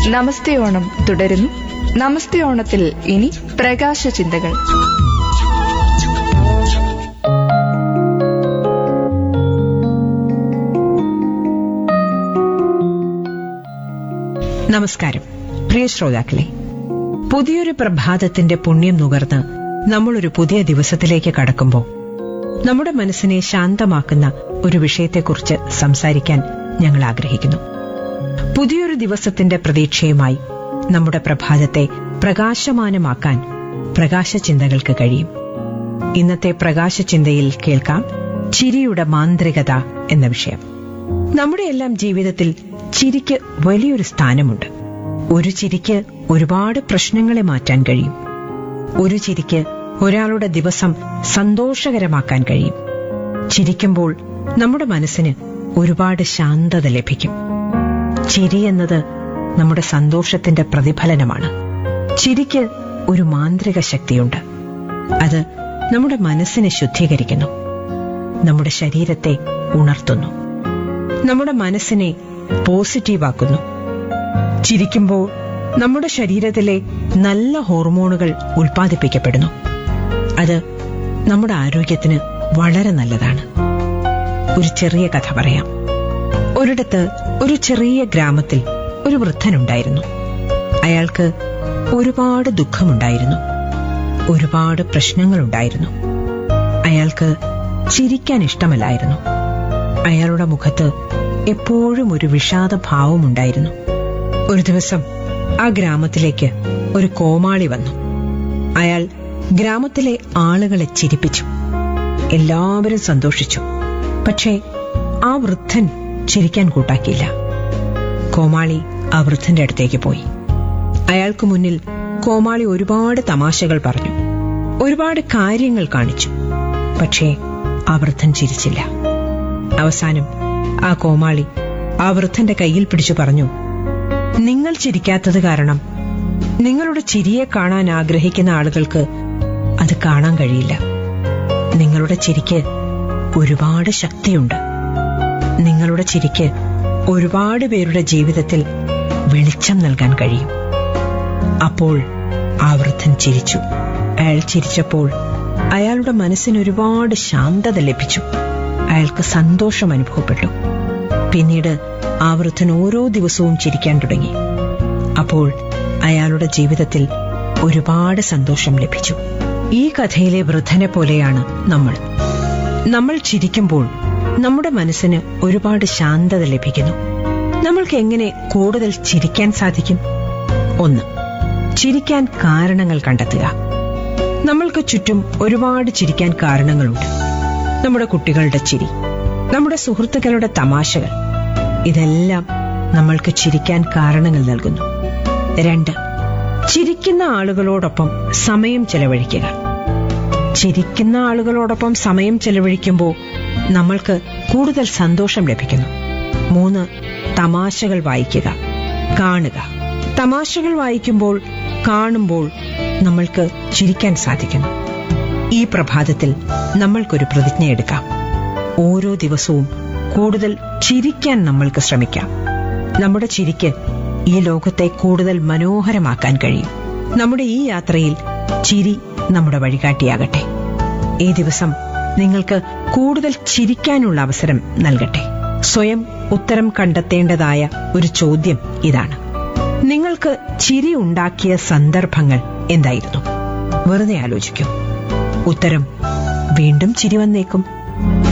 നമസ്തേ ഓണം തുടരുന്നു നമസ്തേ ഓണത്തിൽ ഇനി പ്രകാശ ചിന്തകൾ നമസ്കാരം പ്രിയ ശ്രോതാക്കളെ പുതിയൊരു പ്രഭാതത്തിന്റെ പുണ്യം നുകർന്ന് നമ്മളൊരു പുതിയ ദിവസത്തിലേക്ക് കടക്കുമ്പോൾ നമ്മുടെ മനസ്സിനെ ശാന്തമാക്കുന്ന ഒരു വിഷയത്തെക്കുറിച്ച് സംസാരിക്കാൻ ഞങ്ങൾ ആഗ്രഹിക്കുന്നു പുതിയൊരു ദിവസത്തിന്റെ പ്രതീക്ഷയുമായി നമ്മുടെ പ്രഭാതത്തെ പ്രകാശമാനമാക്കാൻ പ്രകാശ ചിന്തകൾക്ക് കഴിയും ഇന്നത്തെ പ്രകാശ ചിന്തയിൽ കേൾക്കാം ചിരിയുടെ മാന്ത്രികത എന്ന വിഷയം നമ്മുടെ എല്ലാം ജീവിതത്തിൽ ചിരിക്ക് വലിയൊരു സ്ഥാനമുണ്ട് ഒരു ചിരിക്ക് ഒരുപാട് പ്രശ്നങ്ങളെ മാറ്റാൻ കഴിയും ഒരു ചിരിക്ക് ഒരാളുടെ ദിവസം സന്തോഷകരമാക്കാൻ കഴിയും ചിരിക്കുമ്പോൾ നമ്മുടെ മനസ്സിന് ഒരുപാട് ശാന്തത ലഭിക്കും ചിരി എന്നത് നമ്മുടെ സന്തോഷത്തിന്റെ പ്രതിഫലനമാണ് ചിരിക്ക് ഒരു മാന്ത്രിക ശക്തിയുണ്ട് അത് നമ്മുടെ മനസ്സിനെ ശുദ്ധീകരിക്കുന്നു നമ്മുടെ ശരീരത്തെ ഉണർത്തുന്നു നമ്മുടെ മനസ്സിനെ പോസിറ്റീവാക്കുന്നു ചിരിക്കുമ്പോൾ നമ്മുടെ ശരീരത്തിലെ നല്ല ഹോർമോണുകൾ ഉൽപ്പാദിപ്പിക്കപ്പെടുന്നു അത് നമ്മുടെ ആരോഗ്യത്തിന് വളരെ നല്ലതാണ് ഒരു ചെറിയ കഥ പറയാം ഒരിടത്ത് ഒരു ചെറിയ ഗ്രാമത്തിൽ ഒരു വൃദ്ധനുണ്ടായിരുന്നു അയാൾക്ക് ഒരുപാട് ദുഃഖമുണ്ടായിരുന്നു ഒരുപാട് പ്രശ്നങ്ങളുണ്ടായിരുന്നു അയാൾക്ക് ചിരിക്കാൻ ഇഷ്ടമല്ലായിരുന്നു അയാളുടെ മുഖത്ത് എപ്പോഴും ഒരു വിഷാദ ഭാവമുണ്ടായിരുന്നു ഒരു ദിവസം ആ ഗ്രാമത്തിലേക്ക് ഒരു കോമാളി വന്നു അയാൾ ഗ്രാമത്തിലെ ആളുകളെ ചിരിപ്പിച്ചു എല്ലാവരും സന്തോഷിച്ചു പക്ഷേ ആ വൃദ്ധൻ ചിരിക്കാൻ കൂട്ടാക്കിയില്ല കോമാളി ആ വൃദ്ധന്റെ അടുത്തേക്ക് പോയി അയാൾക്ക് മുന്നിൽ കോമാളി ഒരുപാട് തമാശകൾ പറഞ്ഞു ഒരുപാട് കാര്യങ്ങൾ കാണിച്ചു പക്ഷേ ആ വൃദ്ധൻ ചിരിച്ചില്ല അവസാനം ആ കോമാളി ആ വൃദ്ധന്റെ കയ്യിൽ പിടിച്ചു പറഞ്ഞു നിങ്ങൾ ചിരിക്കാത്തത് കാരണം നിങ്ങളുടെ ചിരിയെ കാണാൻ ആഗ്രഹിക്കുന്ന ആളുകൾക്ക് അത് കാണാൻ കഴിയില്ല നിങ്ങളുടെ ചിരിക്ക് ഒരുപാട് ശക്തിയുണ്ട് നിങ്ങളുടെ ചിരിക്ക് ഒരുപാട് പേരുടെ ജീവിതത്തിൽ വെളിച്ചം നൽകാൻ കഴിയും അപ്പോൾ ആ വൃദ്ധൻ ചിരിച്ചു അയാൾ ചിരിച്ചപ്പോൾ അയാളുടെ മനസ്സിന് ഒരുപാട് ശാന്തത ലഭിച്ചു അയാൾക്ക് സന്തോഷം അനുഭവപ്പെട്ടു പിന്നീട് ആ വൃദ്ധൻ ഓരോ ദിവസവും ചിരിക്കാൻ തുടങ്ങി അപ്പോൾ അയാളുടെ ജീവിതത്തിൽ ഒരുപാട് സന്തോഷം ലഭിച്ചു ഈ കഥയിലെ വൃദ്ധനെ പോലെയാണ് നമ്മൾ നമ്മൾ ചിരിക്കുമ്പോൾ നമ്മുടെ മനസ്സിന് ഒരുപാട് ശാന്തത ലഭിക്കുന്നു നമ്മൾക്ക് എങ്ങനെ കൂടുതൽ ചിരിക്കാൻ സാധിക്കും ഒന്ന് ചിരിക്കാൻ കാരണങ്ങൾ കണ്ടെത്തുക നമ്മൾക്ക് ചുറ്റും ഒരുപാട് ചിരിക്കാൻ കാരണങ്ങളുണ്ട് നമ്മുടെ കുട്ടികളുടെ ചിരി നമ്മുടെ സുഹൃത്തുക്കളുടെ തമാശകൾ ഇതെല്ലാം നമ്മൾക്ക് ചിരിക്കാൻ കാരണങ്ങൾ നൽകുന്നു രണ്ട് ചിരിക്കുന്ന ആളുകളോടൊപ്പം സമയം ചെലവഴിക്കുക ചിരിക്കുന്ന ആളുകളോടൊപ്പം സമയം ചെലവഴിക്കുമ്പോൾ നമ്മൾക്ക് കൂടുതൽ സന്തോഷം ലഭിക്കുന്നു മൂന്ന് തമാശകൾ വായിക്കുക കാണുക തമാശകൾ വായിക്കുമ്പോൾ കാണുമ്പോൾ നമ്മൾക്ക് ചിരിക്കാൻ സാധിക്കുന്നു ഈ പ്രഭാതത്തിൽ നമ്മൾക്കൊരു പ്രതിജ്ഞയെടുക്കാം ഓരോ ദിവസവും കൂടുതൽ ചിരിക്കാൻ നമ്മൾക്ക് ശ്രമിക്കാം നമ്മുടെ ചിരിക്ക് ഈ ലോകത്തെ കൂടുതൽ മനോഹരമാക്കാൻ കഴിയും നമ്മുടെ ഈ യാത്രയിൽ ചിരി നമ്മുടെ വഴികാട്ടിയാകട്ടെ ഈ ദിവസം നിങ്ങൾക്ക് കൂടുതൽ ചിരിക്കാനുള്ള അവസരം നൽകട്ടെ സ്വയം ഉത്തരം കണ്ടെത്തേണ്ടതായ ഒരു ചോദ്യം ഇതാണ് നിങ്ങൾക്ക് ചിരി ഉണ്ടാക്കിയ സന്ദർഭങ്ങൾ എന്തായിരുന്നു വെറുതെ ആലോചിക്കൂ ഉത്തരം വീണ്ടും ചിരി വന്നേക്കും